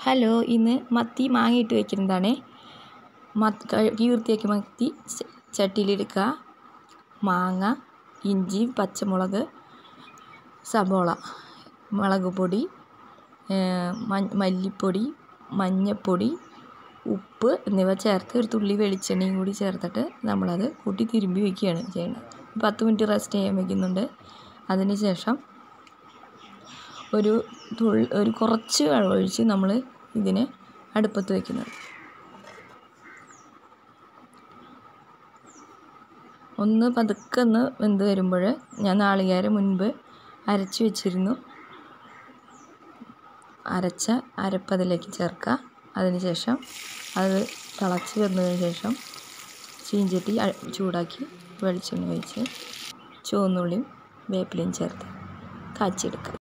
hello ഇന്ന് മത്തി മാങ്ങയിട്ട് വയ്ക്കുന്നതാണ് മത്ത് കഴുകി വൃത്തിയാക്കിയ മത്തി ച- ചട്ടിയിലെടുക്കുക മാങ്ങ ഇഞ്ചി പച്ചമുളക് സബോള മുളക് പൊടി മ- മല്ലിപ്പൊടി മഞ്ഞൾപ്പൊടി ഉപ്പ് എന്നിവ ചേർത്ത് ഒരു തുള്ളി വെളിച്ചെണ്ണയും കൂടി ചേർത്തിട്ട് നമ്മളത് കൂട്ടി തിരുമ്പി വയ്ക്കുകയാണ് ചെയ്യുന്നത് പത്ത് മിനിറ്റ് റെസ്റ്റ് ചെയ്യാൻ വയ്ക്കുന്നുണ്ട് അതിന് ശേഷം ഒരു തുള്ളി ഒരു കുറച്ച് വെള്ളം ഒഴിച്ച് നമ്മൾ ഇതിനെ അടുപ്പത്ത് വയ്ക്കുന്നത് ഒന്ന് പതുക്കെ ഒന്ന് വെന്ത് വരുമ്പോൾ ഞാൻ നാളികേരം മുൻപ് അരച്ച് വെച്ചിരുന്നു അരച്ച അരപ്പതിലേക്ക് ചേർക്കുക അതിനുശേഷം അത് തിളച്ച് വന്നതിന് ശേഷം ചീഞ്ചട്ടി അ- ചൂടാക്കി വെളിച്ചെണ്ണ ഒഴിച്ച് ചുവന്നുള്ളിയും വേപ്പിലയും ചേർത്ത് കാച്ചിയെടുക്കുക